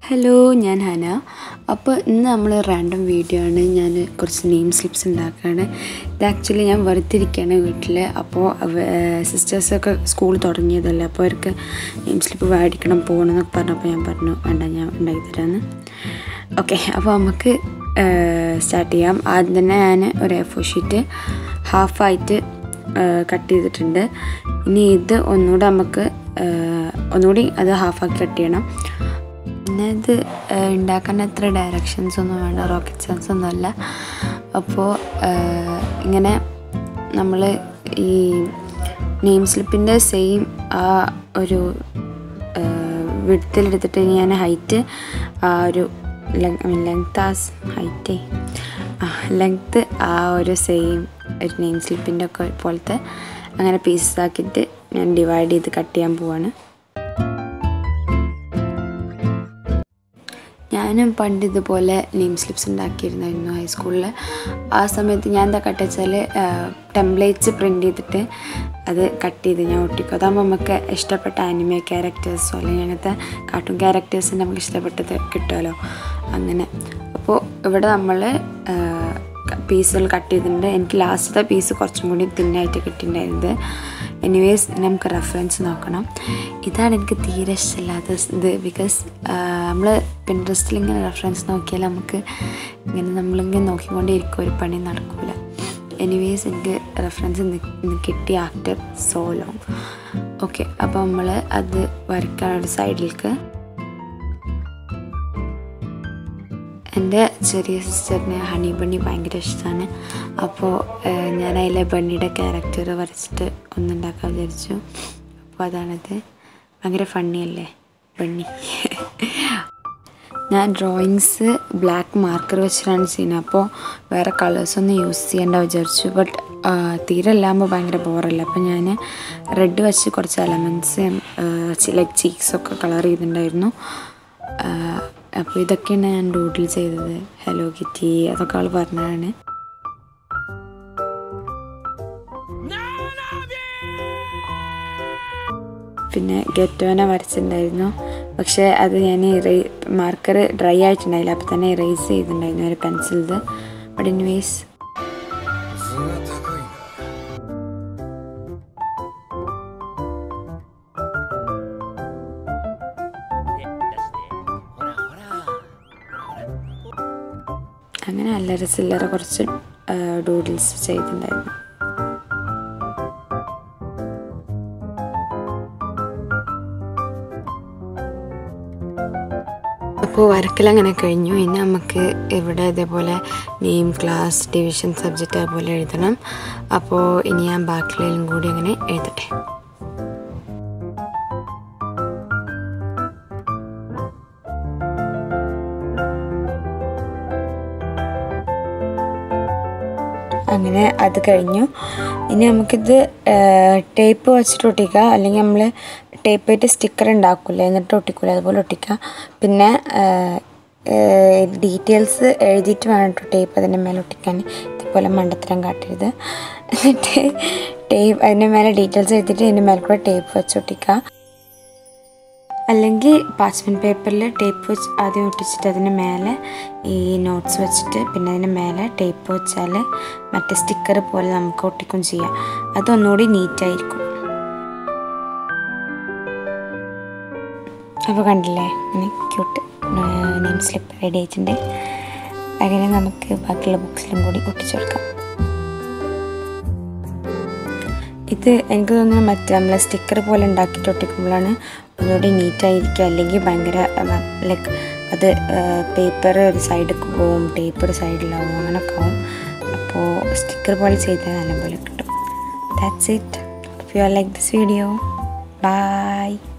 hello ഞാൻ ഹന അപ്പോൾ ഇന്ന് നമ്മൾ റാൻഡം വീഡിയോ ആണ് ഞാൻ കുറച്ച് നെയിം സ്ലിപ്സ് ഉണ്ടാക്കുകയാണ് ഇത് ആക്ച്വലി ഞാൻ വെറുതിരിക്കുകയാണ് വീട്ടിൽ അപ്പോൾ സിസ്റ്റേഴ്സൊക്കെ സ്കൂൾ തുടങ്ങിയതല്ലേ അപ്പോൾ അവർക്ക് നെയിം സ്ലിപ്പ് മേടിക്കണം പോകണം എന്നൊക്കെ പറഞ്ഞപ്പോൾ ഞാൻ പറഞ്ഞു വേണ്ട ഞാൻ ഉണ്ടാക്കി തരാമെന്ന് ഓക്കെ അപ്പോൾ നമുക്ക് സ്റ്റാർട്ട് ചെയ്യാം ആദ്യം തന്നെ ഞാൻ ഒരു എ ഫോർ ഷീറ്റ് ഹാഫായിട്ട് കട്ട് ചെയ്തിട്ടുണ്ട് ഇനി ഇത് ഒന്നുകൂടെ നമുക്ക് ഒന്നുകൂടി അത് ഹാഫാക്കി കട്ട് ചെയ്യണം പിന്നെ ഇത് ഉണ്ടാക്കാൻ അത്ര ഡയറക്ഷൻസ് ഒന്നും വേണ്ട റോക്കറ്റ് സയൻസ് ഒന്നുമല്ല അപ്പോൾ ഇങ്ങനെ നമ്മൾ ഈ നെയിം സ്ലിപ്പിൻ്റെ സെയിം ആ ഒരു വിടുത്തിലെടുത്തിട്ട് ഞാൻ ഹൈറ്റ് ആ ഒരു ലെങ് ഐ മീൻ ലെങ്ത് ആ ഹൈറ്റേ ആ ലെങ്ത്ത് ആ ഒരു സെയിം ഒരു നെയിം സ്ലിപ്പിൻ്റെ ഒക്കെ പോലത്തെ അങ്ങനെ പീസസ് ആക്കിയിട്ട് ഞാൻ ഡിവൈഡ് ചെയ്ത് കട്ട് ചെയ്യാൻ പോവാണ് ഞാനും പണ്ട് ഇതുപോലെ നെയിം സ്ലിപ്സ് ഉണ്ടാക്കിയിരുന്നായിരുന്നു ഹൈസ്കൂളിൽ ആ സമയത്ത് ഞാൻ എന്താ കട്ട് വെച്ചാൽ ടെംപ്ലേറ്റ്സ് പ്രിൻ്റ് ചെയ്തിട്ട് അത് കട്ട് ചെയ്ത് ഞാൻ ഒട്ടിക്കും അതാകുമ്പോൾ നമുക്ക് ഇഷ്ടപ്പെട്ട ആനിമേ ക്യാരക്ടേഴ്സോ അല്ലെങ്കിൽ അങ്ങനത്തെ കാർട്ടൂൺ ക്യാരക്ടേഴ്സിന് നമുക്ക് ഇഷ്ടപ്പെട്ടത് കിട്ടുമല്ലോ അങ്ങനെ അപ്പോൾ ഇവിടെ നമ്മൾ പീസുകൾ കട്ട് ചെയ്തിട്ടുണ്ട് എനിക്ക് ലാസ്റ്റത്തെ പീസ് കുറച്ചും കൂടി തിന്നായിട്ട് കിട്ടിയിട്ടുണ്ടായിരുന്നത് എനിവേസ് നമുക്ക് റെഫറൻസ് നോക്കണം ഇതാണ് എനിക്ക് തീരെ ഇഷ്ടമില്ലാത്ത ഇത് ബിക്കോസ് നമ്മൾ പിൻട്രസ്റ്റിൽ ഇങ്ങനെ റെഫറൻസ് നോക്കിയാൽ നമുക്ക് ഇങ്ങനെ നമ്മളിങ്ങനെ നോക്കിക്കൊണ്ടേയിരിക്കും ഒരു പണി നടക്കില്ല എനിവേസ് എനിക്ക് റെഫറൻസ് കിട്ടി ആഫ്റ്റർ സോ ലോങ് ഓക്കെ അപ്പോൾ നമ്മൾ അത് വരയ്ക്കാൻ ഒരു സൈഡിലേക്ക് എൻ്റെ ചെറിയ സിസ്റ്ററിന് ഹണി ബണ്ണി ഭയങ്കര ഇഷ്ടമാണ് അപ്പോൾ ഞാൻ അതിലെ ബണ്ണിയുടെ ക്യാരക്ടർ വരച്ചിട്ട് ഒന്നുണ്ടാക്കാൻ വിചാരിച്ചു അപ്പോൾ അതാണത് ഭയങ്കര ഫണ്ണിയല്ലേ ബണ്ണി ഞാൻ ഡ്രോയിങ്സ് ബ്ലാക്ക് മാർക്കർ വെച്ചിട്ടാണ് ചെയ്യുന്നത് അപ്പോൾ വേറെ കളേഴ്സൊന്നും യൂസ് ചെയ്യേണ്ട വിചാരിച്ചു ബട്ട് തീരെ ഇല്ലാകുമ്പോൾ ഭയങ്കര ബോറല്ല അപ്പോൾ ഞാൻ റെഡ് വെച്ച് കുറച്ച് എലമെൻറ്റ്സ് ലൈക്ക് ചീക്സൊക്കെ കളർ ചെയ്തിട്ടുണ്ടായിരുന്നു അപ്പോൾ ഇതൊക്കെയാണ് ഞാൻ ഡൂഡിൽ ചെയ്തത് ഹലോ കിറ്റി അതൊക്കെ അവൾ പറഞ്ഞതാണ് പിന്നെ ഗെറ്റോനെ വരച്ചിട്ടുണ്ടായിരുന്നു പക്ഷേ അത് ഞാൻ മാർക്കർ ഡ്രൈ ആയിട്ടുണ്ടായില്ല അപ്പോൾ തന്നെ ഇറേസ് ചെയ്തിട്ടുണ്ടായിരുന്നു ഒരു പെൻസിലിത് ബട്ട് ഇൻവേസ് അങ്ങനെ അല്ലറ ചില്ലറ കുറച്ച് ഡൂഡിൽസ് ചെയ്തിട്ടുണ്ടായിരുന്നു അപ്പോൾ വരക്കൽ അങ്ങനെ കഴിഞ്ഞു ഇനി നമുക്ക് ഇവിടെ ഇതേപോലെ നെയിം ക്ലാസ് ഡിവിഷൻ സബ്ജക്റ്റ് അതുപോലെ എഴുതണം അപ്പോൾ ഇനി ഞാൻ ബാക്കിലെല്ലാം കൂടി അങ്ങനെ എഴുതട്ടെ അങ്ങനെ അത് കഴിഞ്ഞു ഇനി നമുക്കിത് ടേപ്പ് വെച്ചിട്ട് ഒട്ടിക്കുക അല്ലെങ്കിൽ നമ്മൾ ടേപ്പ് ആയിട്ട് സ്റ്റിക്കർ ഉണ്ടാക്കില്ല എന്നിട്ട് ഒട്ടിക്കില്ല അതുപോലെ ഒട്ടിക്കുക പിന്നെ ഡീറ്റെയിൽസ് എഴുതിയിട്ട് വേണം കേട്ടോ ടേപ്പ് അതിൻ്റെ മേലെ ഒട്ടിക്കാൻ ഇതുപോലെ മണ്ടത്തരം കാട്ടരുത് എന്നിട്ട് ടേപ്പ് അതിൻ്റെ മേലെ ഡീറ്റെയിൽസ് എഴുതിയിട്ട് അതിൻ്റെ മേലെ കൂടെ ടേപ്പ് വെച്ച് ഒട്ടിക്കുക അല്ലെങ്കിൽ പാച്ച്മെൻറ്റ് പേപ്പറിൽ ടേപ്പ് വെച്ച് ആദ്യം ഒട്ടിച്ചിട്ട് അതിന് മേലെ ഈ നോട്ട്സ് വെച്ചിട്ട് പിന്നെ അതിന് മേലെ ടേപ്പ് വെച്ചാൽ മറ്റേ സ്റ്റിക്കർ പോലെ നമുക്ക് ഒട്ടിക്കും ചെയ്യാം അതൊന്നുകൂടി നീറ്റായിരിക്കും അപ്പോൾ കണ്ടില്ലേ അങ്ങനെ ക്യൂട്ട് നെയിം സ്ലിപ്പ് റെഡി ആയിട്ടുണ്ട് അങ്ങനെ നമുക്ക് ബാക്കിയുള്ള ബുക്സിലും കൂടി ഒട്ടിച്ചെടുക്കാം ഇത് എനിക്ക് തോന്നുന്നു മറ്റേ നമ്മൾ സ്റ്റിക്കർ പോലെ ഉണ്ടാക്കിയിട്ട് ഒട്ടിക്കുമ്പോഴാണ് ഒന്നുകൂടി നീറ്റായിരിക്കുക അല്ലെങ്കിൽ ഭയങ്കര ലൈക്ക് അത് പേപ്പർ ഒരു സൈഡിൽ പോവും ടേപ്പ് ഒരു സൈഡിലാവും അങ്ങനെയൊക്കെ ആവും അപ്പോൾ സ്റ്റിക്കർ പോലെ ചെയ്താൽ നല്ലപോലെ കിട്ടും that's it if you are like this video by